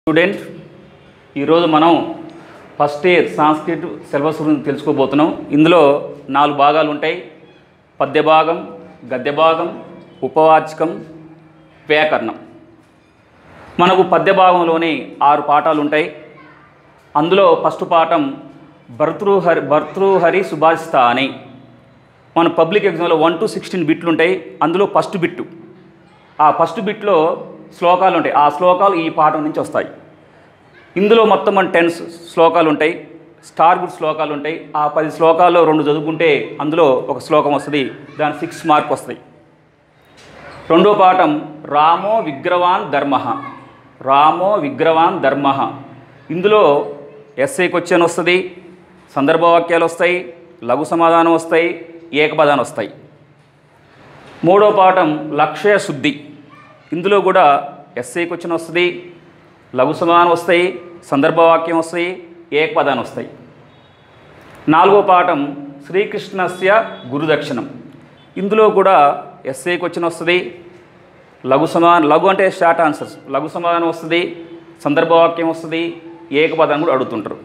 Student ఈరోజు మనం first year Sanskrit syllabus గురించి తెలుసుకోబోతున్నాం ఇందులో నాలుగు భాగాలు ఉంటాయి పద్య భాగం గద్య భాగం ఉపవాచకం వ్యాకరణం మనకు పద్య భాగంలోని ఆరు పాఠాలు ఉంటాయి అందులో ఫస్ట్ పాఠం భర్తృహరి భర్తృహరి సుభాషిత అని మన పబ్లిక్ ఎగ్జామ్లో వన్ టు సిక్స్టీన్ బిట్లు ఉంటాయి అందులో ఫస్ట్ బిట్టు ఆ ఫస్ట్ బిట్లో శ్లోకాలు ఉంటాయి ఆ శ్లోకాలు ఈ పాఠం నుంచి వస్తాయి ఇందులో మొత్తం మన టెన్ శ్లోకాలు ఉంటాయి స్టార్ గుడ్ శ్లోకాలు ఉంటాయి ఆ పది శ్లోకాల్లో రెండు చదువుకుంటే అందులో ఒక శ్లోకం వస్తుంది దాని సిక్స్ మార్క్ వస్తాయి రెండో పాఠం రామో విగ్రవాన్ ధర్మ రామో విగ్రవాన్ ధర్మ ఇందులో ఎస్ఐ క్వశ్చన్ వస్తుంది సందర్భవాక్యాలు వస్తాయి లఘు సమాధానం వస్తాయి ఏకపదానం వస్తాయి మూడో పాఠం లక్ష్య శుద్ధి ఇందులో కూడా ఎస్ఐ క్వశ్చన్ వస్తుంది లఘు సమాధానం వస్తాయి సందర్భవాక్యం వస్తాయి ఏకపదాన్ని వస్తాయి నాలుగో పాఠం శ్రీకృష్ణస్య గురుదక్షిణం ఇందులో కూడా ఎస్ఐ క్వశ్చన్ వస్తుంది లఘు సమాధానం లఘు అంటే షార్ట్ ఆన్సర్స్ లఘు సమాధానం వస్తుంది సందర్భవాక్యం వస్తుంది ఏకపదం కూడా అడుగుతుంటారు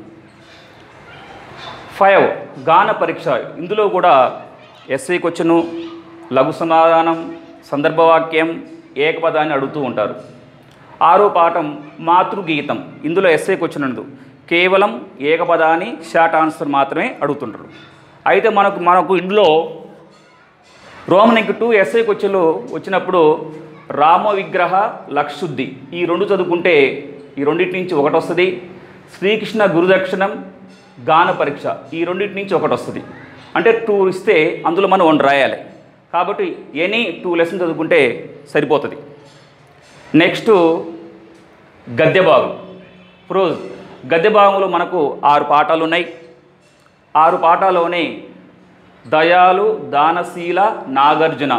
ఫైవ్ గాన పరీక్ష ఇందులో కూడా ఎస్ఐ క్వశ్చను లఘు సమాధానం సందర్భవాక్యం ఏకపదాన్ని అడుగుతూ ఉంటారు ఆరో పాఠం మాతృగీతం ఇందులో ఎస్ఐ క్వశ్చన్ ఉండదు కేవలం ఏకపదాన్ని షార్ట్ ఆన్సర్ మాత్రమే అడుగుతుంటారు అయితే మనకు మనకు ఇందులో రోమన్ ఇంక టూ ఎస్ఐ క్వశ్చన్లు వచ్చినప్పుడు రామ విగ్రహ లక్షుద్ధి ఈ రెండు చదువుకుంటే ఈ రెండింటి నుంచి ఒకటి వస్తుంది శ్రీకృష్ణ గురుదక్షిణం గాన పరీక్ష ఈ రెండింటి నుంచి ఒకటి వస్తుంది అంటే టూ ఇస్తే అందులో మనం వన్ రాయాలి కాబట్టి ఎనీ టూ లెసన్ చదువుకుంటే సరిపోతుంది నెక్స్ట్ గద్య భాగం ప్రోజ్ గద్య భాగంలో మనకు ఆరు పాఠాలు ఉన్నాయి ఆరు పాఠాల్లోనే దయాలు దానశీల నాగార్జున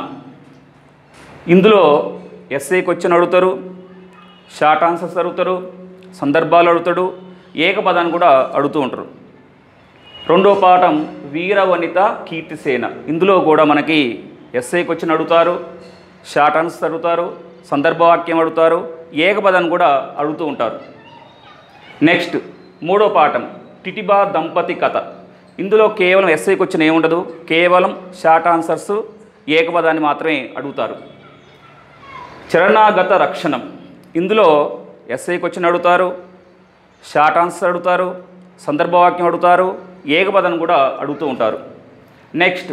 ఇందులో ఎస్ఏ క్వశ్చన్ అడుగుతారు షార్ట్ ఆన్సర్స్ అడుగుతారు సందర్భాలు అడుగుతాడు ఏకపదాన్ని కూడా అడుగుతూ ఉంటారు రెండో పాఠం వీరవనిత కీర్తిసేన ఇందులో కూడా మనకి ఎస్ఐ క్వశ్చన్ అడుగుతారు షార్ట్ ఆన్సర్స్ అడుగుతారు సందర్భవాక్యం అడుగుతారు ఏకపదాన్ని కూడా అడుగుతూ ఉంటారు నెక్స్ట్ మూడో పాఠం టిటిబా దంపతి కథ ఇందులో కేవలం ఎస్ఐ క్వశ్చన్ ఏముండదు కేవలం షార్ట్ ఆన్సర్స్ ఏకపదాన్ని మాత్రమే అడుగుతారు చరణాగత రక్షణం ఇందులో ఎస్ఐ క్వశ్చన్ అడుగుతారు షార్ట్ ఆన్సర్ అడుగుతారు సందర్భవాక్యం అడుగుతారు ఏకపదం కూడా అడుగుతూ ఉంటారు నెక్స్ట్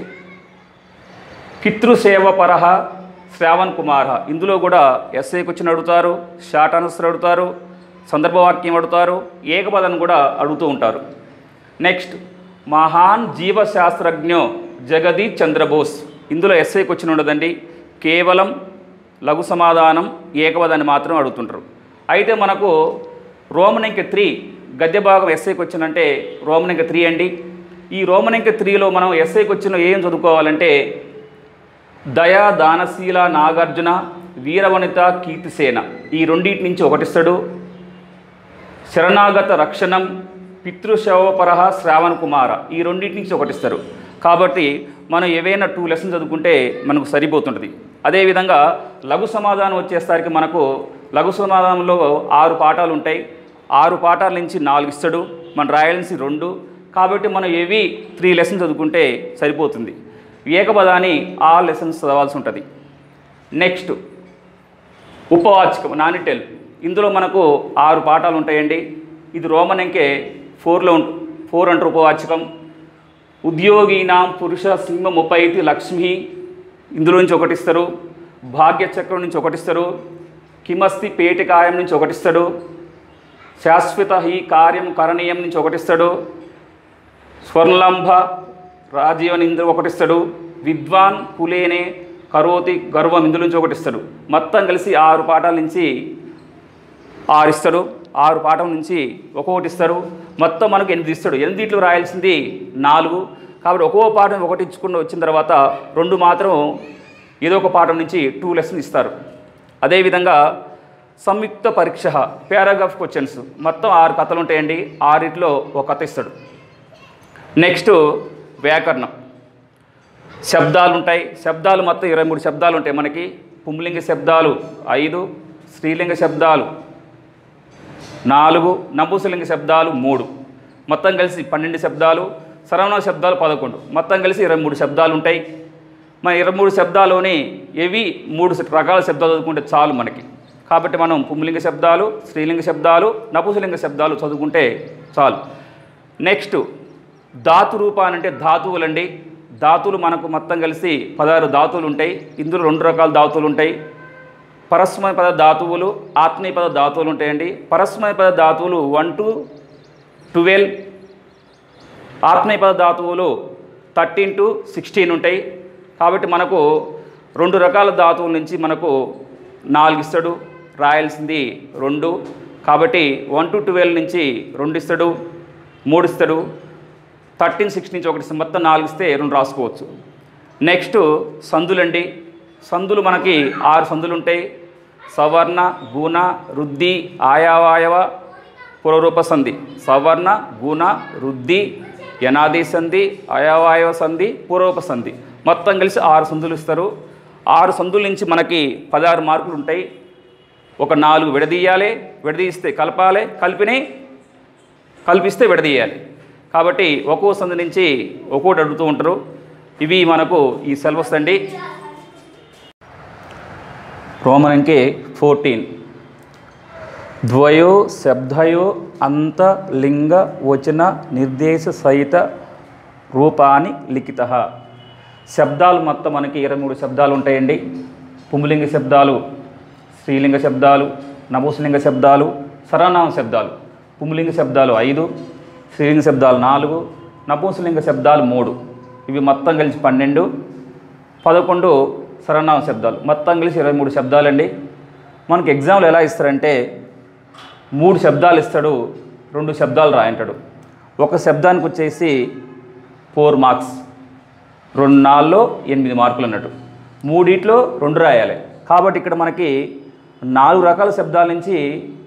పితృసేవపరహ శ్రావణ్ కుమార్ ఇందులో కూడా ఎస్ఐ క్వశ్చన్ అడుగుతారు షార్ట్ ఆన్సర్ అడుగుతారు సందర్భవాక్యం అడుగుతారు ఏకపదం కూడా అడుగుతూ ఉంటారు నెక్స్ట్ మహాన్ జీవశాస్త్రజ్ఞో జగదీప్ చంద్రబోస్ ఇందులో ఎస్ఐ క్వశ్చన్ ఉండదండి కేవలం లఘు సమాధానం ఏకపదాన్ని మాత్రం అడుగుతుంటారు అయితే మనకు రోమనింక త్రీ గద్య భాగం ఎస్ఐకి వచ్చిందంటే రోమనింక త్రీ అండి ఈ రోమనింక త్రీలో మనం ఎస్ఐకి వచ్చిన ఏం చదువుకోవాలంటే దయా దానశీల నాగార్జున వీరవనిత కీర్తిసేన ఈ రెండింటి నుంచి ఒకటిస్తాడు శరణాగత రక్షణం పితృశవపరహ శ్రావణ కుమార ఈ రెండింటి నుంచి ఒకటిస్తారు కాబట్టి మనం ఏవైనా టూ లెసన్స్ చదువుకుంటే మనకు సరిపోతుంటుంది అదేవిధంగా లఘు సమాధానం వచ్చేసరికి మనకు లఘు సమాధానంలో ఆరు పాఠాలు ఉంటాయి ఆరు పాఠాల నుంచి నాలుగు ఇస్తాడు మన రాయాల్సి రెండు కాబట్టి మనం ఏవి త్రీ లెసన్స్ చదువుకుంటే సరిపోతుంది ఏకపదాన్ని ఆ లెసన్స్ చదవాల్సి ఉంటుంది నెక్స్ట్ ఉపవాచకం నానిటెల్ ఇందులో మనకు ఆరు పాఠాలు ఉంటాయండి ఇది రోమన్ అంకే ఫోర్లో ఉంటు ఫోర్ అంటారు ఉపవాచకం ఉద్యోగీనాం పురుష సింహ ముప్పైతి లక్ష్మి ఇందులో నుంచి ఒకటిస్తారు భాగ్యచక్రం నుంచి ఒకటిస్తారు కిమస్తి పేటికాయం నుంచి ఒకటిస్తాడు శాశ్వత హి కార్యం కరణీయం నుంచి ఒకటిస్తాడు స్వర్ణలంభ రాజీవన్ ఇందులో ఒకటిస్తాడు విద్వాన్ కులేనే కరోతి గర్వం ఇందులో నుంచి ఒకటిస్తాడు మొత్తం కలిసి ఆరు పాఠాల నుంచి ఆరు ఇస్తాడు ఆరు పాఠం నుంచి ఒక్కొక్కటి ఇస్తారు మొత్తం మనకు ఎనిమిది ఇస్తాడు ఎనిమిదిట్లు రాయాల్సింది నాలుగు కాబట్టి ఒక్కో పాఠం ఒకటి ఇచ్చుకుని వచ్చిన తర్వాత రెండు మాత్రం ఏదో ఒక పాఠం నుంచి టూ లెసన్ ఇస్తారు అదేవిధంగా సంయుక్త పరీక్ష పారాగ్రాఫ్ క్వశ్చన్స్ మొత్తం ఆరు కథలు ఉంటాయండి ఆరిట్లో ఒక కథ ఇస్తాడు నెక్స్ట్ వ్యాకరణం శబ్దాలు ఉంటాయి శబ్దాలు మొత్తం ఇరవై మూడు శబ్దాలు ఉంటాయి మనకి పుంలింగ శబ్దాలు ఐదు స్త్రీలింగ శబ్దాలు నాలుగు నపుంసలింగ శబ్దాలు మూడు మొత్తం కలిసి పన్నెండు శబ్దాలు సర్వనామ శబ్దాలు పదకొండు మొత్తం కలిసి ఇరవై మూడు శబ్దాలు ఉంటాయి మన ఇరవై మూడు శబ్దాల్లోని ఏవి మూడు రకాల శబ్దాలు చదువుకుంటే చాలు మనకి కాబట్టి మనం పుంలింగ శబ్దాలు స్త్రీలింగ శబ్దాలు నపుంసలింగ శబ్దాలు చదువుకుంటే చాలు నెక్స్ట్ ధాతు రూపానంటే ధాతువులండి ధాతువులు మనకు మొత్తం కలిసి పదహారు ధాతువులు ఉంటాయి ఇందులో రెండు రకాల ధాతువులు ఉంటాయి పరస్మయ పద ధాతువులు ఆత్మీయ పద ధాతువులు ఉంటాయండి పరస్మయ పద ధాతువులు వన్ టు ట్వెల్వ్ ఆత్మీయ పద ధాతువులు థర్టీన్ టు సిక్స్టీన్ ఉంటాయి కాబట్టి మనకు రెండు రకాల ధాతువుల నుంచి మనకు నాలుగు ఇస్తాడు రాయాల్సింది రెండు కాబట్టి వన్ టు ట్వెల్వ్ నుంచి రెండు ఇస్తాడు మూడు ఇస్తాడు థర్టీన్ సిక్స్ నుంచి ఒకటి ఇస్తాడు. మొత్తం నాలుగు ఇస్తే రెండు రాసుకోవచ్చు నెక్స్ట్ సందులండి సందులు మనకి ఆరు సందులు ఉంటాయి సవర్ణ గుణ రుద్ధి ఆయావాయవ పురరూప సంధి సవర్ణ గుణ రుద్ధి యనాది సంధి అయవాయవ సంధి పూర్వరూప సంధి మొత్తం కలిసి ఆరు సందులు ఇస్తారు ఆరు సందుల నుంచి మనకి పదహారు మార్కులు ఉంటాయి ఒక నాలుగు విడదీయాలి విడదీస్తే కలపాలి కలిపిని కల్పిస్తే విడదీయాలి కాబట్టి ఒక్కో సంధి నుంచి ఒక్కోటి అడుగుతూ ఉంటారు ఇవి మనకు ఈ సిలబస్ అండి రోమనంకి ఫోర్టీన్ ద్వయో శబ్దయో అంతలింగ వచన నిర్దేశ సహిత రూపాన్ని లిఖిత శబ్దాలు మొత్తం మనకి ఇరవై మూడు శబ్దాలు ఉంటాయండి పుంలింగ శబ్దాలు స్త్రీలింగ శబ్దాలు నపుంసలింగ శబ్దాలు సర్వనామ శబ్దాలు పుంలింగ శబ్దాలు ఐదు స్త్రీలింగ శబ్దాలు నాలుగు నపుంసలింగ శబ్దాలు మూడు ఇవి మొత్తం కలిసి పన్నెండు పదకొండు సర్వనామ శబ్దాలు మొత్తం కలిసి ఇరవై మూడు శబ్దాలండి మనకి ఎగ్జామ్లు ఎలా ఇస్తారంటే మూడు శబ్దాలు ఇస్తాడు రెండు శబ్దాలు రాయంటాడు ఒక శబ్దానికి వచ్చేసి ఫోర్ మార్క్స్ రెండు నాలుగులో ఎనిమిది మార్కులు అన్నట్టు మూడిట్లో రెండు రాయాలి కాబట్టి ఇక్కడ మనకి నాలుగు రకాల శబ్దాల నుంచి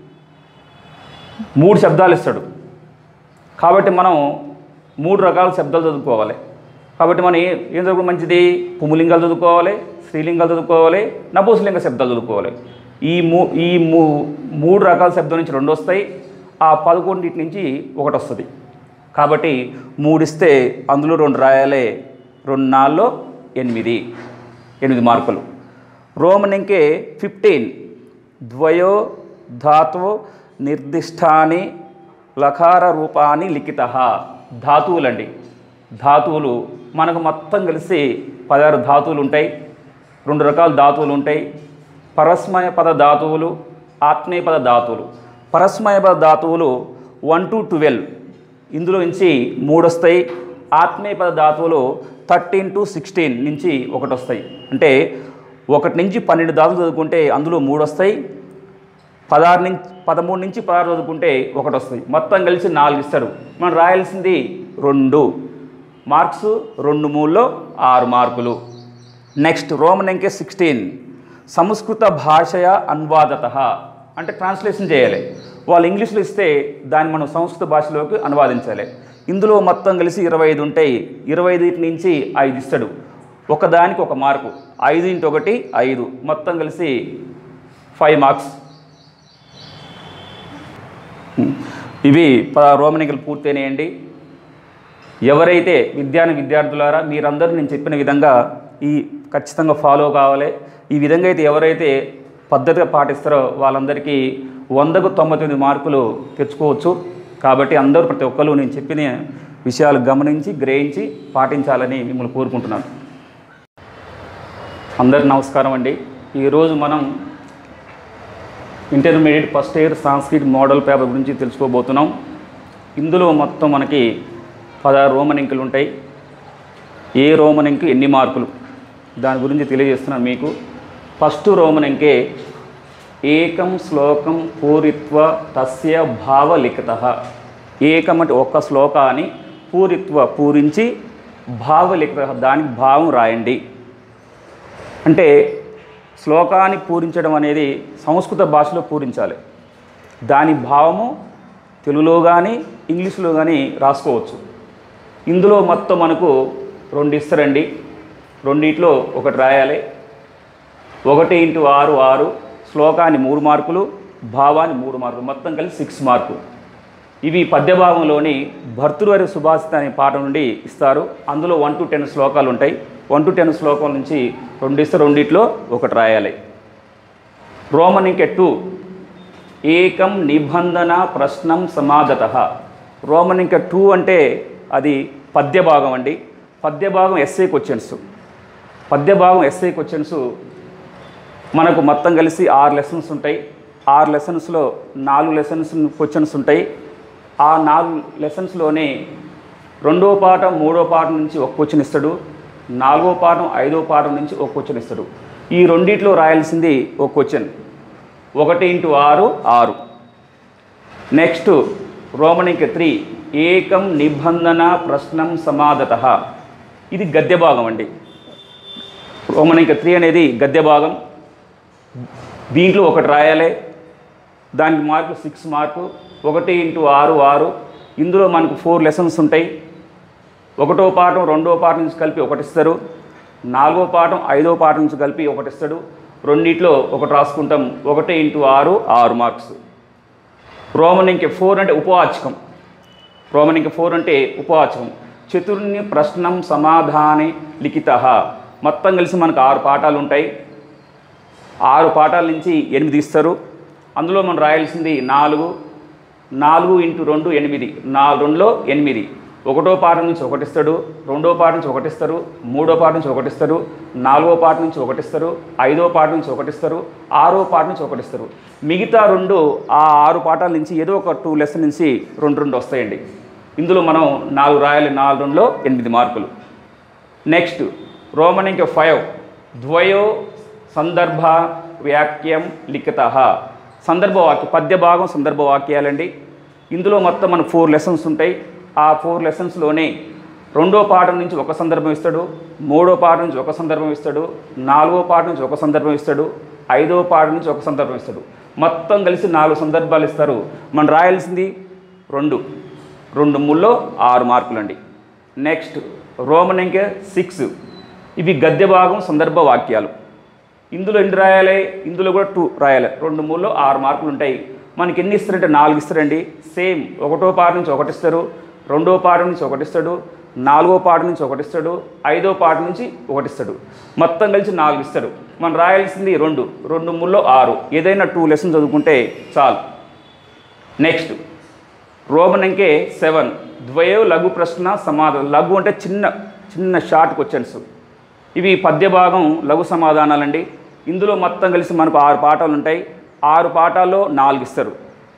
మూడు శబ్దాలు ఇస్తాడు కాబట్టి మనం మూడు రకాల శబ్దాలు చదువుకోవాలి కాబట్టి మనం ఏ- ఏం చదువుకో మంచిది పుములింగాలు చదువుకోవాలి స్త్రీలింగాలు చదువుకోవాలి నపుంసలింగ శబ్దాలు చదువుకోవాలి ఈ మూ ఈ మూ మూడు రకాల శబ్దం నుంచి రెండు వస్తాయి ఆ పదకొండింటి నుంచి ఒకటి వస్తుంది కాబట్టి మూడిస్తే అందులో రెండు రాయాలి రెండు నాలుగులో ఎనిమిది ఎనిమిది మార్కులు రోమనింకే ఫిఫ్టీన్ ద్వయో ధాతువు నిర్దిష్టాని లకార రూపాన్ని లిఖిత ధాతువులండి ధాతువులు మనకు మొత్తం కలిసి పదహారు ధాతువులు ఉంటాయి రెండు రకాల ధాతువులు ఉంటాయి పరస్మయ పద ధాతువులు ఆత్మీయ పద ధాతువులు పరస్మయ పద ధాతువులు వన్ టు ట్వెల్వ్ ఇందులో నుంచి మూడు వస్తాయి ఆత్మీయ పద ధాతువులు థర్టీన్ టు సిక్స్టీన్ నుంచి ఒకటి వస్తాయి అంటే ఒకటి నుంచి పన్నెండు ధాతువులు చదువుకుంటే అందులో మూడు వస్తాయి పదహారు నుంచి పదమూడు నుంచి పదహారు చదువుకుంటే ఒకటి వస్తుంది మొత్తం కలిసి నాలుగు ఇస్తారు మనం రాయాల్సింది రెండు మార్క్స్ రెండు మూడులో ఆరు మార్కులు నెక్స్ట్ రోమన్ అంకే సిక్స్టీన్ సంస్కృత భాషయ అన్వాదత అంటే ట్రాన్స్లేషన్ చేయాలి వాళ్ళు ఇంగ్లీష్లో ఇస్తే దాన్ని మనం సంస్కృత భాషలోకి అనువాదించాలి ఇందులో మొత్తం కలిసి ఇరవై ఐదు ఉంటాయి ఇరవై ఐదు నుంచి ఐదు ఇస్తాడు ఒకదానికి ఒక మార్కు ఐదు ఇంటి ఒకటి ఐదు మొత్తం కలిసి ఫైవ్ మార్క్స్ ఇవి ప రోమనికలు పూర్తయినాయండి ఎవరైతే విద్యార్థి విద్యార్థులారా మీరందరూ నేను చెప్పిన విధంగా ఈ ఖచ్చితంగా ఫాలో కావాలి ఈ విధంగా అయితే ఎవరైతే పద్ధతిగా పాటిస్తారో వాళ్ళందరికీ వందకు తొంభై తొమ్మిది మార్కులు తెచ్చుకోవచ్చు కాబట్టి అందరూ ప్రతి ఒక్కరు నేను చెప్పిన విషయాలు గమనించి గ్రహించి పాటించాలని మిమ్మల్ని కోరుకుంటున్నాను అందరికి నమస్కారం అండి ఈరోజు మనం intermediate first year Sanskrit model paper గురించి తెలుసుకోబోతున్నాం ఇందులో మొత్తం మనకి పదహారు రోమన్ ఇంకులు ఉంటాయి ఏ రోమన్ ఇంకు ఎన్ని మార్కులు దాని గురించి తెలియజేస్తున్నాను మీకు ఫస్ట్ రోమన్ ఇంకే ఏకం శ్లోకం పూరిత్వ తస్య భావలిఖిత ఏకం అంటే ఒక్క శ్లోకాన్ని పూరిత్వ పూరించి భావలిఖిత దానికి భావం రాయండి అంటే శ్లోకాన్ని పూరించడం అనేది సంస్కృత భాషలో పూరించాలి దాని భావము తెలుగులో కానీ ఇంగ్లీష్లో కానీ రాసుకోవచ్చు ఇందులో మొత్తం మనకు రెండు ఇస్తారండి రెండిట్లో ఒకటి రాయాలి ఒకటి ఇంటూ ఆరు ఆరు శ్లోకాన్ని మూడు మార్కులు భావాన్ని మూడు మార్కులు మొత్తం కలిసి సిక్స్ మార్కు ఇవి పద్యభాగంలోని భర్తృవారి సుభాషిత అనే పాట నుండి ఇస్తారు అందులో వన్ టు టెన్ శ్లోకాలు ఉంటాయి వన్ టు టెన్ శ్లోకాల నుంచి రెండు ఇస్తే రెండిట్లో ఒకటి రాయాలి రోమన్ ఇంకె టూ ఏకం నిబంధన ప్రశ్నం సమాగత రోమన్ ఇంక టూ అంటే అది పద్య భాగం అండి పద్య భాగం ఎస్ఏ క్వశ్చన్స్ పద్య భాగం ఎస్ఏ క్వశ్చన్స్ మనకు మొత్తం కలిసి ఆరు లెసన్స్ ఉంటాయి ఆరు లెసన్స్లో నాలుగు లెసన్స్ క్వశ్చన్స్ ఉంటాయి ఆ నాలుగు లెసన్స్లోనే రెండో పాఠం మూడో పాఠం నుంచి ఒక క్వశ్చన్ ఇస్తాడు నాలుగో పాఠం ఐదో పాఠం నుంచి ఒక క్వశ్చన్ ఇస్తాడు ఈ రెండిట్లో రాయాల్సింది ఒక క్వశ్చన్ ఒకటి ఇంటూ ఆరు ఆరు నెక్స్ట్ రోమనిక్ త్రీ ఏకం నిబంధన ప్రశ్నం సమాధత ఇది గద్య భాగం అండి రోమనిక్ త్రీ అనేది గద్య భాగం దీంట్లో ఒకటి రాయాలి దానికి మార్కు సిక్స్ మార్కు ఒకటి ఇంటూ ఆరు ఆరు ఇందులో మనకు ఫోర్ లెసన్స్ ఉంటాయి ఒకటో పాఠం రెండో పాఠం నుంచి కలిపి ఒకటి ఇస్తారు నాలుగో పాఠం ఐదో పాఠం నుంచి కలిపి ఒకటి ఇస్తాడు రెండిట్లో ఒకటి రాసుకుంటాం ఒకటి ఇంటూ ఆరు ఆరు మార్క్స్ రోమన్ ఇంకే ఫోర్ అంటే ఉపవాచకం రోమన్ ఇంకే ఫోర్ అంటే ఉపవాచకం చతుర్ని ప్రశ్నం సమాధాని లిఖిత మొత్తం కలిసి మనకు ఆరు పాఠాలు ఉంటాయి ఆరు పాఠాల నుంచి ఎనిమిది ఇస్తారు అందులో మనం రాయాల్సింది నాలుగు నాలుగు ఇంటూ రెండు ఎనిమిది నా రెండులో ఎనిమిది ఒకటో పాఠం నుంచి ఒకటి ఇస్తాడు రెండో పాఠం నుంచి ఒకటి ఇస్తారు మూడో పాఠం నుంచి ఒకటి ఇస్తారు నాలుగో పాఠం నుంచి ఒకటి ఇస్తారు ఐదో పాఠం నుంచి ఒకటి ఇస్తారు ఆరో పాఠం నుంచి ఒకటి ఇస్తారు మిగతా రెండు ఆ ఆరు పాఠాల నుంచి ఏదో ఒక టూ లెసన్ నుంచి రెండు రెండు వస్తాయండి ఇందులో మనం నాలుగు రాయాలి నాలుగు రెండులో ఎనిమిది మార్కులు నెక్స్ట్ రోమన్ ఇంక ఫైవ్ ద్వయో సందర్భ వాక్యం లిఖిత సందర్భ వాక్యం పద్య భాగం సందర్భ వాక్యాలండి ఇందులో మొత్తం మనకు ఫోర్ లెసన్స్ ఉంటాయి ఆ ఫోర్ లెసన్స్లోనే రెండో పాఠం నుంచి ఒక సందర్భం ఇస్తాడు మూడో పాఠం నుంచి ఒక సందర్భం ఇస్తాడు నాలుగో పాఠం నుంచి ఒక సందర్భం ఇస్తాడు ఐదో పాఠం నుంచి ఒక సందర్భం ఇస్తాడు మొత్తం కలిసి నాలుగు సందర్భాలు ఇస్తారు మనం రాయాల్సింది రెండు రెండు ముల్లో ఆరు మార్కులండి నెక్స్ట్ రోమన్ ఇంకే సిక్స్ ఇవి గద్య భాగం సందర్భ వాక్యాలు ఇందులో ఎన్ని రాయాలి ఇందులో కూడా టూ రాయాలి రెండు మూడులో ఆరు మార్కులు ఉంటాయి మనకి ఎన్ని ఇస్తారంటే నాలుగు ఇస్తారండి సేమ్ ఒకటో పాట నుంచి ఒకటి ఇస్తారు రెండో పాట నుంచి ఒకటి ఇస్తాడు నాలుగో పాట నుంచి ఒకటి ఇస్తాడు ఐదో పాట నుంచి ఒకటి ఇస్తాడు మొత్తం కలిసి నాలుగు ఇస్తాడు మనం రాయాల్సింది రెండు రెండు మూడులో ఆరు ఏదైనా టూ లెసన్ చదువుకుంటే చాలు నెక్స్ట్ రోమన్ అంకే సెవెన్ ద్వయో లఘు ప్రశ్న సమాధానం లఘు అంటే చిన్న చిన్న షార్ట్ క్వశ్చన్స్ ఇవి పద్య భాగం లఘు సమాధానాలండి ఇందులో మొత్తం కలిసి మనకు ఆరు పాఠాలు ఉంటాయి ఆరు పాఠాల్లో నాలుగు ఇస్తారు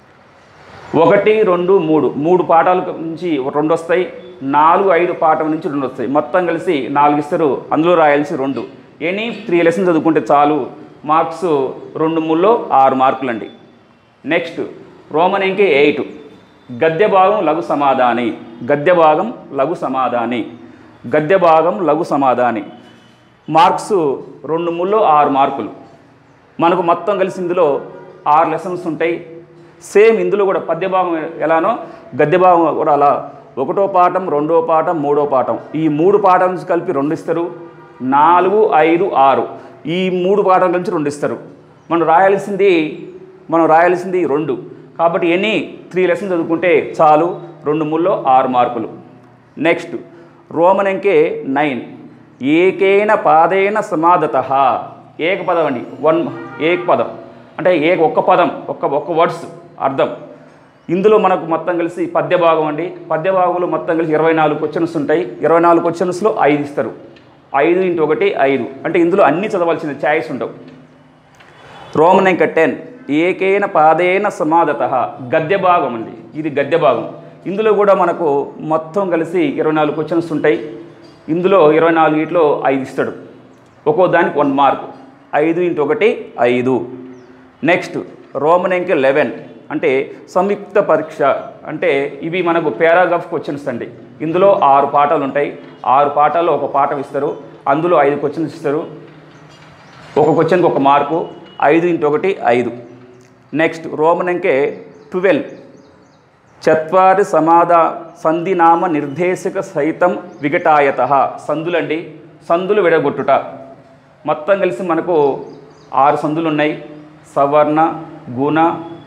ఒకటి రెండు మూడు మూడు పాఠాల నుంచి రెండు వస్తాయి నాలుగు ఐదు పాఠం నుంచి రెండు వస్తాయి మొత్తం కలిసి నాలుగు ఇస్తారు అందులో రాయాల్సి రెండు ఎనీ త్రీ లెసన్ చదువుకుంటే చాలు మార్క్స్ రెండు మూడులో ఆరు మార్కులండి నెక్స్ట్ రోమన్ ఇంకే ఎయిట్ గద్య భాగం లఘు సమాధాని గద్య భాగం లఘు సమాధాని గద్య భాగం లఘు సమాధాని మార్క్స్ రెండు మూడులో ఆరు మార్కులు మనకు మొత్తం కలిసి ఇందులో ఆరు లెసన్స్ ఉంటాయి సేమ్ ఇందులో కూడా పద్యభాగం ఎలానో గద్యభాగం కూడా అలా ఒకటో పాఠం రెండో పాఠం మూడో పాఠం ఈ మూడు పాఠాల నుంచి కలిపి రెండు ఇస్తారు నాలుగు ఐదు ఆరు ఈ మూడు పాఠాల నుంచి రెండు ఇస్తారు మనం రాయాల్సింది మనం రాయాల్సింది రెండు కాబట్టి ఎనీ త్రీ లెసన్ చదువుకుంటే చాలు రెండు మూడులో ఆరు మార్కులు నెక్స్ట్ రోమన్ అంకే నైన్ ఏకేన పాదేన సమాధత ఏక పదం అండి వన్ ఏక పదం అంటే ఏక ఒక్క పదం ఒక్క ఒక్క వర్డ్స్ అర్థం ఇందులో మనకు మొత్తం కలిసి పద్య భాగం అండి పద్య భాగంలో మొత్తం కలిసి ఇరవై నాలుగు క్వశ్చన్స్ ఉంటాయి ఇరవై నాలుగు క్వశ్చన్స్లో ఐదు ఇస్తారు ఐదు ఇంటూ ఒకటి ఐదు అంటే ఇందులో అన్నీ చదవాల్సిన ఛాయిస్ ఉండవు రోమన్ ఇంకా టెన్ ఏకేన పాదేన సమాధత గద్య భాగం అండి ఇది గద్య భాగం ఇందులో కూడా మనకు మొత్తం కలిసి ఇరవై నాలుగు క్వశ్చన్స్ ఉంటాయి ఇందులో ఇరవై నాలుగు వీటిలో ఐదు ఇస్తాడు ఒక్కో దానికి వన్ మార్క్ ఐదు ఇంటూ ఒకటి ఐదు నెక్స్ట్ రోమన్ ఇంక లెవెన్ అంటే సంయుక్త పరీక్ష అంటే ఇవి మనకు పారాగ్రాఫ్ క్వశ్చన్స్ అండి ఇందులో ఆరు పాఠాలు ఉంటాయి ఆరు పాఠాల్లో ఒక పాఠం ఇస్తారు అందులో ఐదు క్వశ్చన్స్ ఇస్తారు ఒక క్వశ్చన్కి ఒక మార్కు ఐదు ఇంటూ ఒకటి ఐదు నెక్స్ట్ రోమన్ అంకే ట్వెల్వ్ చత్వారి సమాధ సంధినామ నిర్దేశక సహితం విఘటాయత సందులండి సందులు విడగొట్టుట మొత్తం కలిసి మనకు ఆరు సందులు ఉన్నాయి సవర్ణ గుణ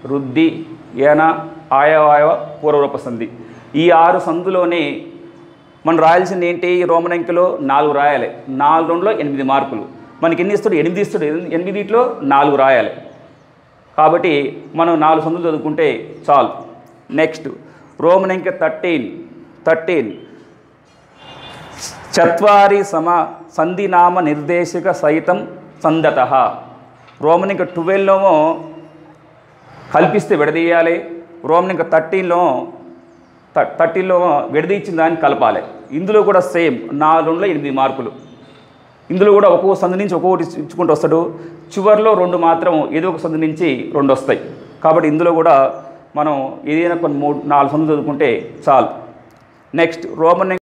రుద్ది ఏన ఆయవాయవ పూర్వరూప సంధి ఈ ఆరు సందులోనే మనం రాయాల్సింది ఏంటి రోమన్ అంకెలో నాలుగు రాయాలి నాలుగు రెండులో ఎనిమిది మార్కులు మనకి ఎన్ని ఇస్తాడు ఎనిమిది ఇస్తాడు ఎనిమిదిట్లో నాలుగు రాయాలి కాబట్టి మనం నాలుగు సందులు చదువుకుంటే చాలు నెక్స్ట్ రోమన్ అంకె థర్టీన్ థర్టీన్ చత్వారి సమ సంధినామ నిర్దేశక సహితం సందత రోమన్ ఇంకా ట్వెల్వ్లో కల్పిస్తే విడదీయాలి రోమన్ ఇంకా థర్టీన్లో థర్టీన్లో విడదీయించిన దాన్ని కలపాలి ఇందులో కూడా సేమ్ నాలుగు రెండులో ఎనిమిది మార్కులు ఇందులో కూడా ఒక్కో సందు నుంచి ఒక్కొక్కటి ఇచ్చుకుంటూ వస్తాడు చివరిలో రెండు మాత్రం ఏదో ఒక సందు నుంచి రెండు వస్తాయి కాబట్టి ఇందులో కూడా మనం ఏదైనా కొన్ని మూడు నాలుగు సందులు చదువుకుంటే చాలు నెక్స్ట్ రోమన్